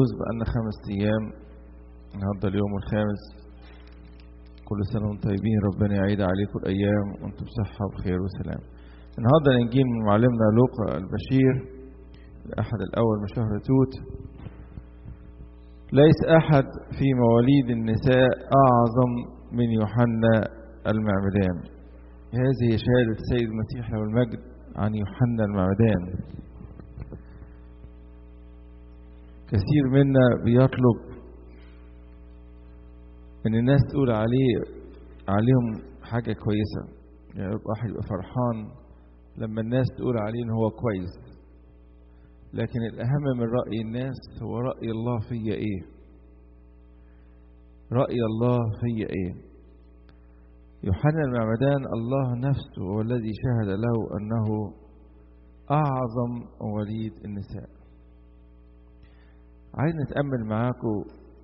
الكروز بقالنا خمس أيام النهاردة اليوم الخامس كل سنة وانتم طيبين ربنا يعيد عليكم الأيام وانتم بصحة وخير وسلام النهاردة الإنجيل من معلمنا لوقا البشير الأحد الأول من شهر توت ليس أحد في مواليد النساء أعظم من يوحنا المعمدان هذه شهادة السيد المسيح له المجد عن يوحنا المعمدان كثير منا بيطلب ان الناس تقول عليه عليهم حاجة كويسة يعني يبقى واحد يبقى فرحان لما الناس تقول عليه ان هو كويس لكن الأهم من رأي الناس هو رأي الله فيا إيه رأي الله فيا إيه يوحنا المعمدان الله نفسه هو الذي شهد له أنه أعظم وليد النساء عايز نتأمل معاكم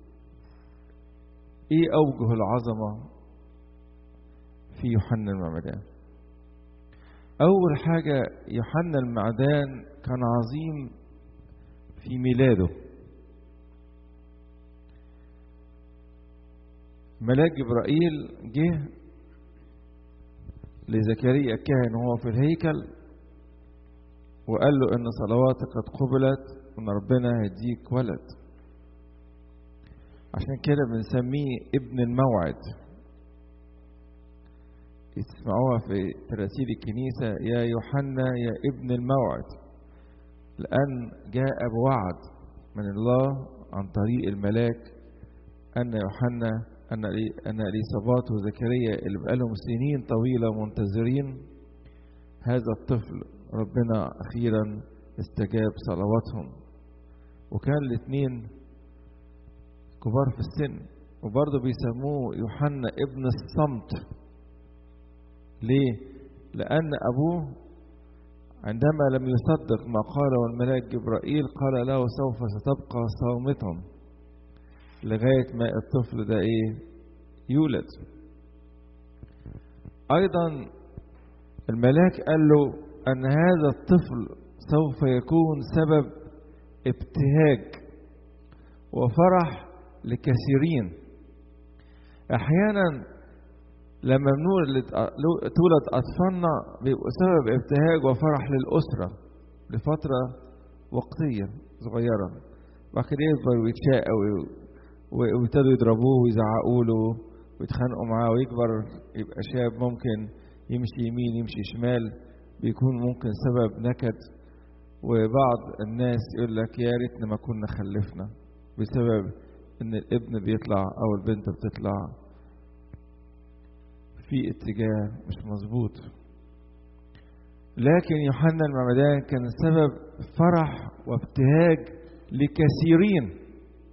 إيه أوجه العظمة في يوحنا المعمدان أول حاجة يوحنا المعدان كان عظيم في ميلاده ملاك جبرائيل جه لزكريا الكاهن وهو في الهيكل وقال له ان صلواتك قد قبلت وان ربنا هيديك ولد عشان كده بنسميه ابن الموعد تسمعوها في تراتيل الكنيسة يا يوحنا يا ابن الموعد لأن جاء بوعد من الله عن طريق الملاك أن يوحنا أن أن إليصابات وزكريا اللي بقالهم سنين طويلة منتظرين هذا الطفل ربنا أخيرا استجاب صلواتهم وكان الاثنين كبار في السن وبرضه بيسموه يوحنا ابن الصمت ليه؟ لأن أبوه عندما لم يصدق ما قاله الملاك جبرائيل قال له سوف ستبقى صامتا لغاية ما الطفل ده إيه؟ يولد. أيضا الملاك قال له أن هذا الطفل سوف يكون سبب ابتهاج وفرح لكثيرين. أحيانا لما بنولد تولد أطفالنا بيبقوا سبب ابتهاج وفرح للأسرة لفترة وقتية صغيرة بعد كده يكبر ويتشاقى ويبتدوا يضربوه ويزعقوا له ويتخانقوا معاه ويكبر يبقى شاب ممكن يمشي يمين يمشي شمال بيكون ممكن سبب نكد وبعض الناس يقول لك يا ريتنا ما كنا خلفنا بسبب ان الابن بيطلع او البنت بتطلع في اتجاه مش مظبوط لكن يوحنا المعمدان كان سبب فرح وابتهاج لكثيرين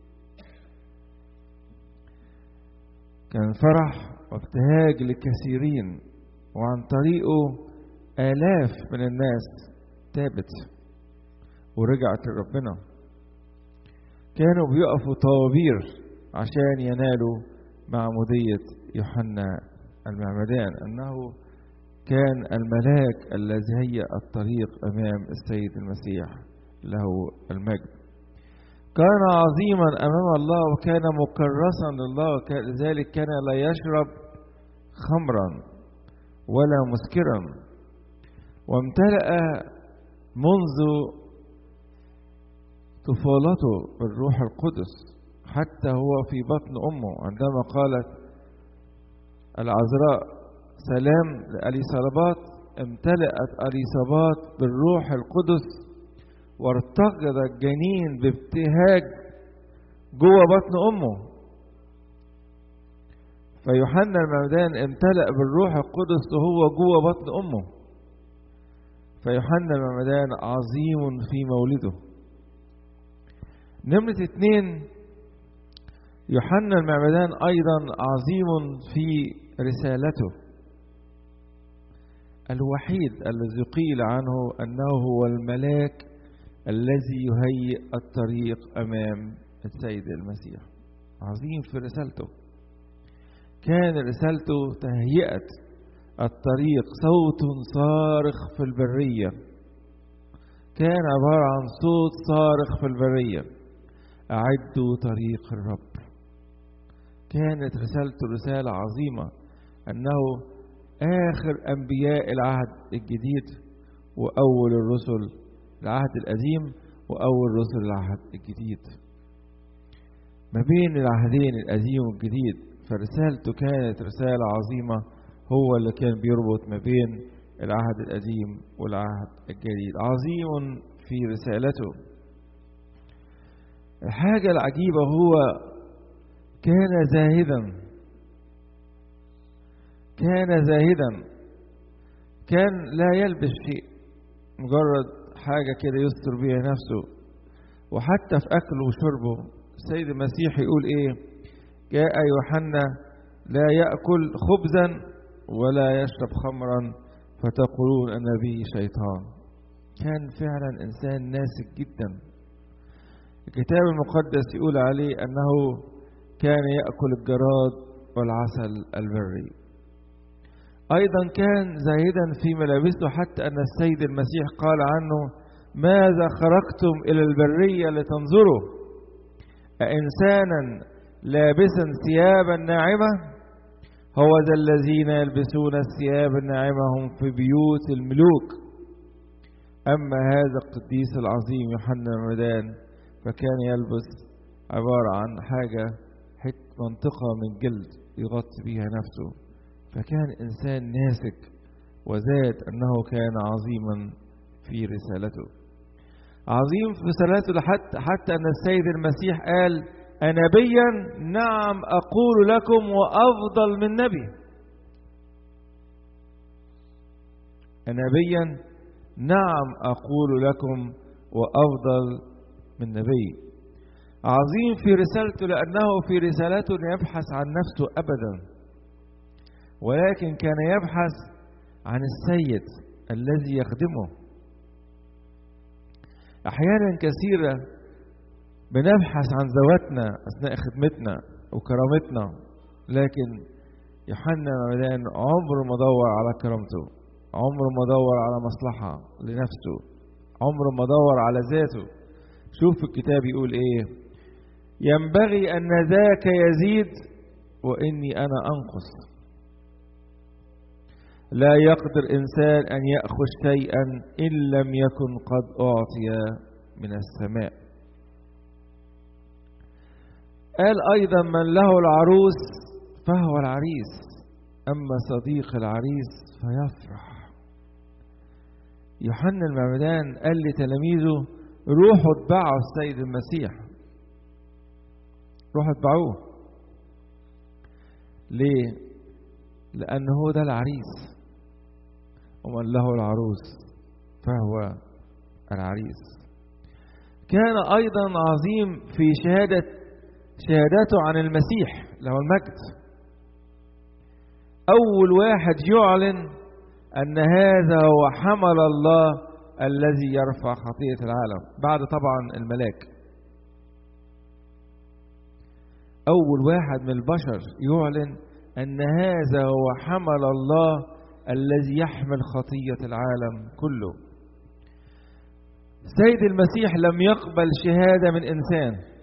كان فرح وابتهاج لكثيرين وعن طريقه آلاف من الناس تابت ورجعت لربنا كانوا بيقفوا طوابير عشان ينالوا معمودية يوحنا المعمدان أنه كان الملاك الذي هيأ الطريق أمام السيد المسيح له المجد كان عظيما أمام الله وكان مكرسا لله لذلك كان لا يشرب خمرا ولا مسكرا وامتلأ منذ طفولته بالروح القدس حتى هو في بطن أمه عندما قالت العذراء سلام لأليصابات امتلأت أليصابات بالروح القدس وارتقد الجنين بابتهاج جوه بطن أمه فيوحنا المعمدان امتلأ بالروح القدس وهو جوه بطن أمه فيوحنا المعمدان عظيم في مولده نمرة اتنين يوحنا المعمدان أيضا عظيم في رسالته الوحيد الذي قيل عنه أنه هو الملاك الذي يهيئ الطريق أمام السيد المسيح عظيم في رسالته كان رسالته تهيئة الطريق صوت صارخ في البرية كان عبارة عن صوت صارخ في البرية أعدوا طريق الرب كانت رسالته رسالة عظيمة أنه آخر أنبياء العهد الجديد وأول الرسل العهد القديم وأول رسل العهد الجديد ما بين العهدين القديم والجديد فرسالته كانت رسالة عظيمة هو اللي كان بيربط ما بين العهد القديم والعهد الجديد عظيم في رسالته الحاجة العجيبة هو كان زاهدا كان زاهدا كان لا يلبس شيء مجرد حاجة كده يستر بيها نفسه وحتى في أكله وشربه السيد المسيح يقول إيه جاء يوحنا لا يأكل خبزا ولا يشرب خمرا فتقولون أن به شيطان كان فعلا إنسان ناسك جدا الكتاب المقدس يقول عليه أنه كان يأكل الجراد والعسل البري أيضا كان زاهدا في ملابسه حتى أن السيد المسيح قال عنه ماذا خرجتم إلى البرية لتنظروا أإنسانا لابسا ثيابا ناعمة هو ذا الذين يلبسون الثياب الناعمة هم في بيوت الملوك أما هذا القديس العظيم يوحنا المدان فكان يلبس عبارة عن حاجة منطقة من جلد يغطي بها نفسه فكان إنسان ناسك وزاد أنه كان عظيما في رسالته عظيم في رسالته حتى, حتى أن السيد المسيح قال أنبيا نعم أقول لكم وأفضل من نبي أنبيا نعم أقول لكم وأفضل من نبي عظيم في رسالته لأنه في رسالته يبحث عن نفسه أبدا ولكن كان يبحث عن السيد الذي يخدمه أحيانا كثيرة بنبحث عن ذواتنا أثناء خدمتنا وكرامتنا لكن يوحنا المعمدان عمره ما دور على كرامته عمره ما دور على مصلحة لنفسه عمره ما دور على ذاته شوف الكتاب يقول ايه ينبغي أن ذاك يزيد وإني أنا أنقص لا يقدر إنسان أن يأخذ شيئا إن لم يكن قد أعطي من السماء قال أيضا من له العروس فهو العريس أما صديق العريس فيفرح يوحنا المعمدان قال لتلاميذه روحوا اتبعوا السيد المسيح روحوا اتبعوه ليه لأن هو ده العريس ومن له العروس فهو العريس كان أيضا عظيم في شهادة شهادته عن المسيح له المجد أول واحد يعلن أن هذا هو حمل الله الذي يرفع خطية العالم بعد طبعا الملاك أول واحد من البشر يعلن أن هذا هو حمل الله الذي يحمل خطية العالم كله سيد المسيح لم يقبل شهادة من إنسان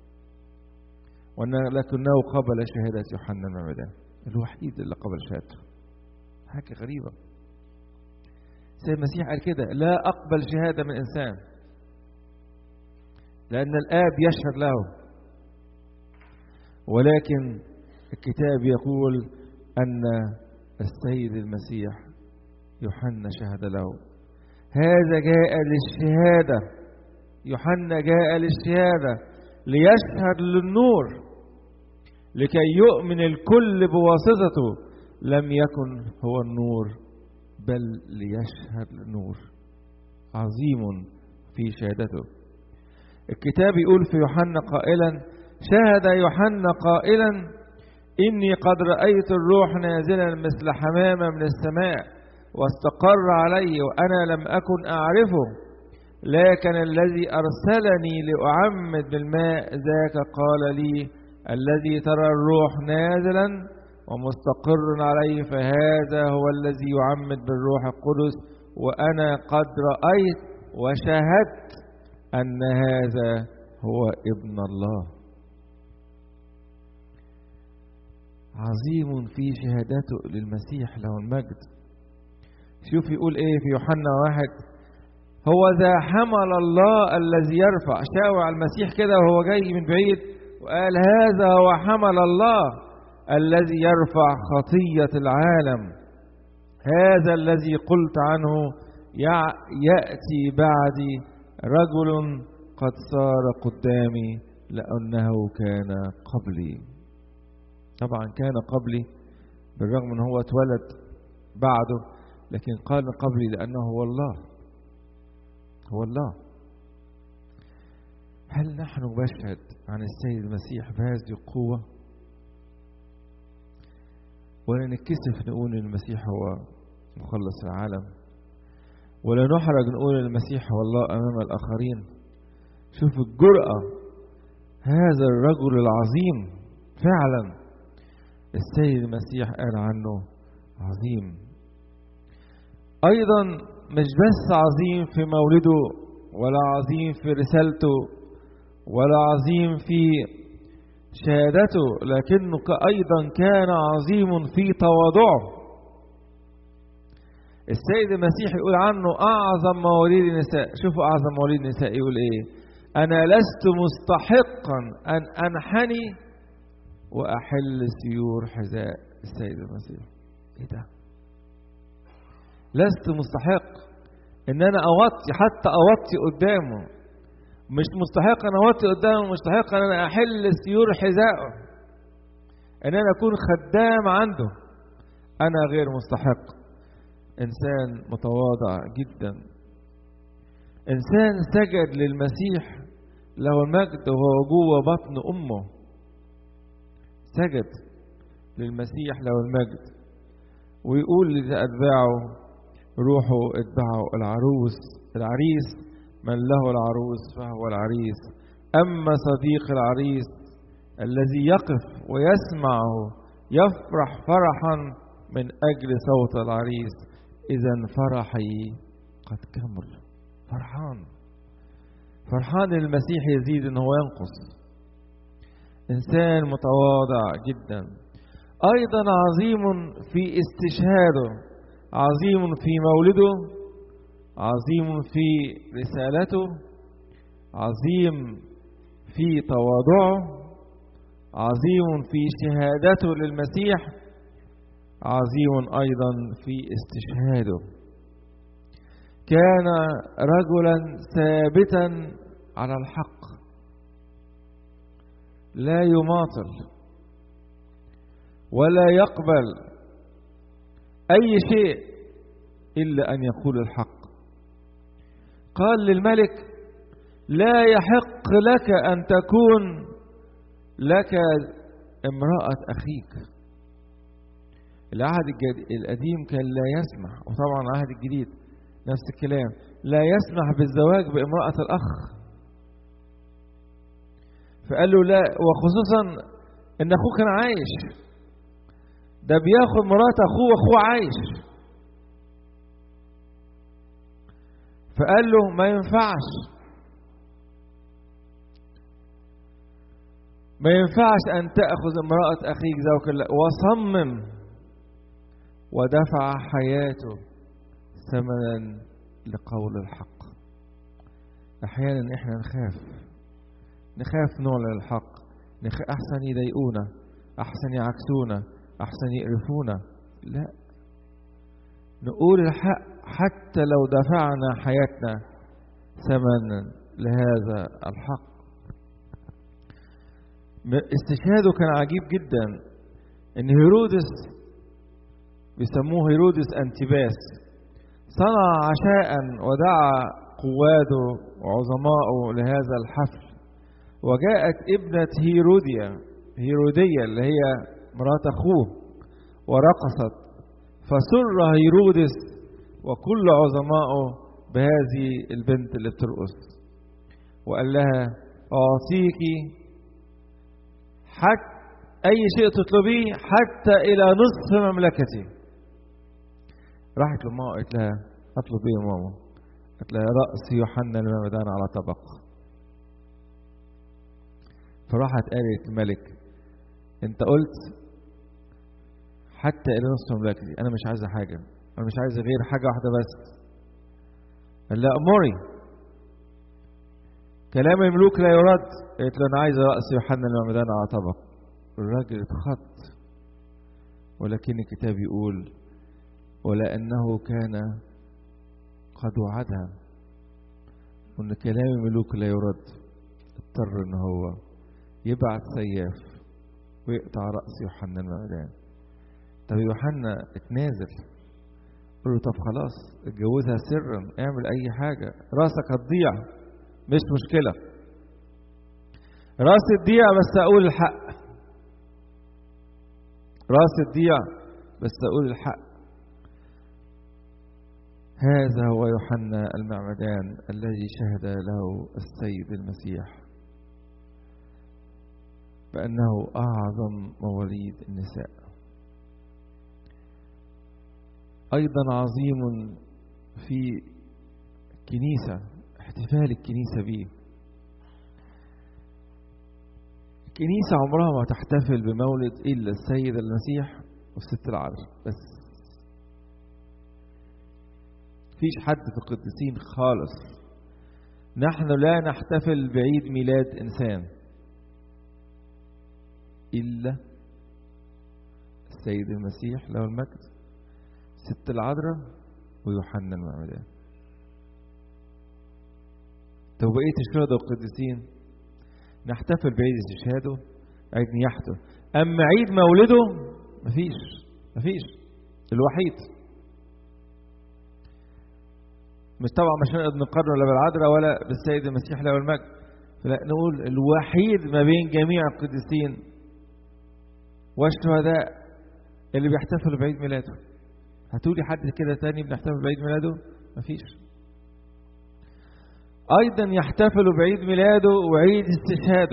لكنه قبل شهادة يوحنا المعمدان الوحيد اللي قبل شهادته حاجة غريبة سيد المسيح قال كده لا أقبل شهادة من إنسان لأن الآب يشهد له ولكن الكتاب يقول أن السيد المسيح يوحنا شهد له هذا جاء للشهادة يوحنا جاء للشهادة ليشهد للنور لكي يؤمن الكل بواسطته لم يكن هو النور بل ليشهد للنور عظيم في شهادته الكتاب يقول في يوحنا قائلا شهد يوحنا قائلا إني قد رأيت الروح نازلا مثل حمامة من السماء واستقر علي وأنا لم أكن أعرفه لكن الذي أرسلني لأعمد بالماء ذاك قال لي الذي ترى الروح نازلا ومستقر عليه فهذا هو الذي يعمد بالروح القدس وأنا قد رأيت وشهدت أن هذا هو ابن الله عظيم في شهادته للمسيح له المجد شوف يقول ايه في يوحنا واحد هو ذا حمل الله الذي يرفع شاوع المسيح كده وهو جاي من بعيد وقال هذا هو حمل الله الذي يرفع خطية العالم هذا الذي قلت عنه يأتي بعدي رجل قد صار قدامي لأنه كان قبلي طبعا كان قبلي بالرغم ان هو اتولد بعده لكن قال قبلي لأنه هو الله هو الله هل نحن نشهد عن السيد المسيح بهذه القوة ولا نتكسف نقول ان المسيح هو مخلص العالم ولا نحرج نقول ان المسيح هو الله امام الاخرين شوف الجرأة هذا الرجل العظيم فعلا السيد المسيح قال عنه عظيم ايضا مش بس عظيم في مولده ولا عظيم في رسالته ولا عظيم في شهادته لكنه ايضا كان عظيم في تواضعه السيد المسيح يقول عنه اعظم مواليد النساء شوفوا اعظم مواليد النساء يقول ايه انا لست مستحقا ان انحني واحل سيور حذاء السيد المسيح ايه ده لست مستحق ان انا اوطي حتى اوطي قدامه مش مستحق ان اوطي قدامه مستحق ان انا احل سيور حذائه ان انا اكون خدام عنده انا غير مستحق انسان متواضع جدا انسان سجد للمسيح له المجد وهو جوه بطن امه سجد للمسيح له المجد ويقول لأتباعه روحوا اتبعوا العروس العريس من له العروس فهو العريس أما صديق العريس الذي يقف ويسمعه يفرح فرحا من أجل صوت العريس إذا فرحي قد كمل فرحان فرحان المسيح يزيد أنه ينقص إنسان متواضع جدا أيضا عظيم في استشهاده عظيم في مولده عظيم في رسالته عظيم في تواضعه عظيم في شهادته للمسيح عظيم ايضا في استشهاده كان رجلا ثابتا على الحق لا يماطل ولا يقبل أي شيء إلا أن يقول الحق قال للملك لا يحق لك أن تكون لك امرأة أخيك العهد القديم كان لا يسمح وطبعا العهد الجديد نفس الكلام لا يسمح بالزواج بامرأة الأخ فقال له لا وخصوصا ان اخوه كان عايش ده بياخد مرات اخوه واخوه عايش فقال له ما ينفعش ما ينفعش ان تاخذ امراه اخيك زوجك لا وصمم ودفع حياته ثمنا لقول الحق احيانا احنا نخاف نخاف نعلن الحق نخ... احسن يضايقونا احسن يعكسونا احسن يقرفونا لا نقول الحق حتى لو دفعنا حياتنا ثمنا لهذا الحق استشهاده كان عجيب جدا ان هيرودس بيسموه هيرودس انتباس صنع عشاء ودعا قواده وعظمائه لهذا الحفل وجاءت ابنة هيروديا هيرودية اللي هي مرات أخوه ورقصت فسر هيرودس وكل عظمائه بهذه البنت اللي بترقص وقال لها أعطيك حتى أي شيء تطلبيه حتى إلى نصف مملكتي راحت لماما قالت لها أطلب إيه يا ماما؟ قالت لها رأس يوحنا المعمدان على طبق فراحت قالت الملك انت قلت حتى الى نصف مملكتي انا مش عايزه حاجه انا مش عايزه غير حاجه واحده بس قال لا امري كلام الملوك لا يرد قالت له انا عايزه راس يوحنا المعمدان على طبق الراجل اتخط ولكن الكتاب يقول ولانه كان قد وعدها وان كلام الملوك لا يرد اضطر ان هو يبعت سياف ويقطع راس يوحنا المعمدان طب يوحنا اتنازل قال له طب خلاص اتجوزها سرا اعمل اي حاجه راسك هتضيع مش مشكله راسي تضيع بس اقول الحق راسي تضيع بس اقول الحق هذا هو يوحنا المعمدان الذي شهد له السيد المسيح بأنه أعظم مواليد النساء أيضا عظيم في كنيسة احتفال الكنيسة به الكنيسة عمرها ما تحتفل بمولد إلا السيد المسيح والست العذراء بس فيش حد في القديسين خالص نحن لا نحتفل بعيد ميلاد إنسان إلا السيد المسيح له المجد ست العذراء ويوحنا المعمدان طب بقية الشهداء والقديسين نحتفل بعيد استشهاده عيد نياحته أما عيد مولده مفيش مفيش الوحيد مش طبعا مش هنقدر نقارنه لا بالعذراء ولا بالسيد المسيح له المجد فلا نقول الوحيد ما بين جميع القديسين والشهداء اللي بيحتفلوا بعيد ميلاده هتقولي حد كده تاني بنحتفل بعيد ميلاده مفيش ايضا يحتفلوا بعيد ميلاده وعيد استشهاده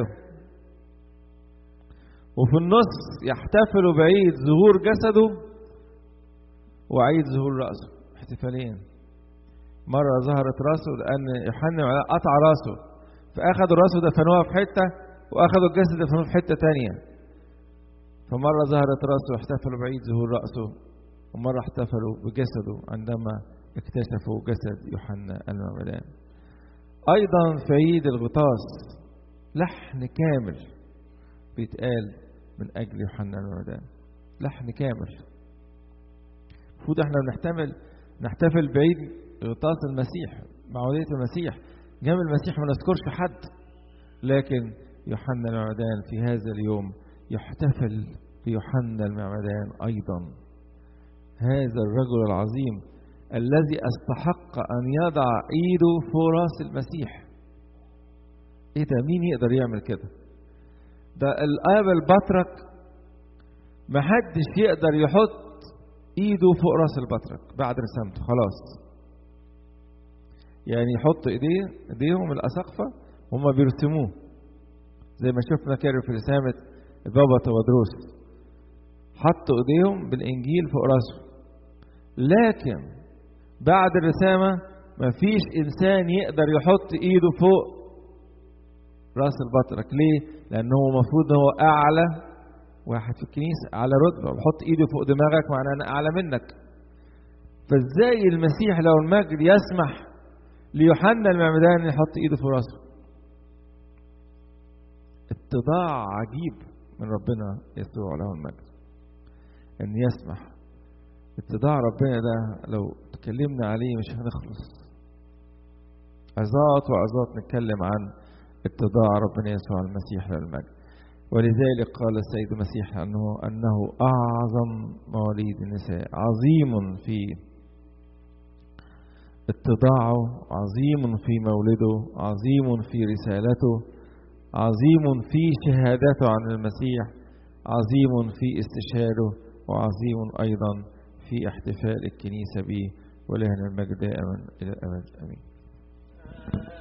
وفي النص يحتفلوا بعيد ظهور جسده وعيد ظهور رأسه احتفالين مرة ظهرت راسه لأن يوحنا قطع راسه فأخذوا راسه دفنوها في حتة وأخذوا الجسد دفنوه في حتة تانية فمرة ظهرت راسه واحتفلوا بعيد ظهور رأسه ومرة احتفلوا بجسده عندما اكتشفوا جسد يوحنا المعمدان أيضا في عيد الغطاس لحن كامل بيتقال من أجل يوحنا المعمدان لحن كامل المفروض احنا بنحتمل نحتفل بعيد غطاس المسيح معودية المسيح جنب المسيح ما نذكرش حد لكن يوحنا المعمدان في هذا اليوم يحتفل بيوحنا المعمدان أيضا هذا الرجل العظيم الذي استحق أن يضع إيده فوق راس المسيح إيه ده مين يقدر يعمل كده ده الآب البطرك محدش يقدر يحط إيده فوق راس البطرك بعد رسامته خلاص يعني يحط إيديه إيديهم الأسقفة هما بيرسموه زي ما شفنا كده في رسامة البابا تودروس حطوا ايديهم بالانجيل فوق راسه لكن بعد الرسامة مفيش انسان يقدر يحط ايده فوق راس البطرك ليه لانه المفروض هو اعلى واحد في الكنيسة اعلى رتبة وحط ايده فوق دماغك معناه انا اعلى منك فازاي المسيح لو المجد يسمح ليوحنا المعمدان يحط ايده فوق راسه اتضاع عجيب من ربنا يسوع له المجد ان يسمح اتضاع ربنا ده لو تكلمنا عليه مش هنخلص عظات وعظات نتكلم عن اتضاع ربنا يسوع المسيح له المجد ولذلك قال السيد المسيح انه انه اعظم مواليد النساء عظيم في اتضاعه عظيم في مولده عظيم في رسالته عظيم في شهادته عن المسيح عظيم في استشهاده وعظيم أيضا في احتفال الكنيسة به ولهنا المجد دائما إلى الأبد آمين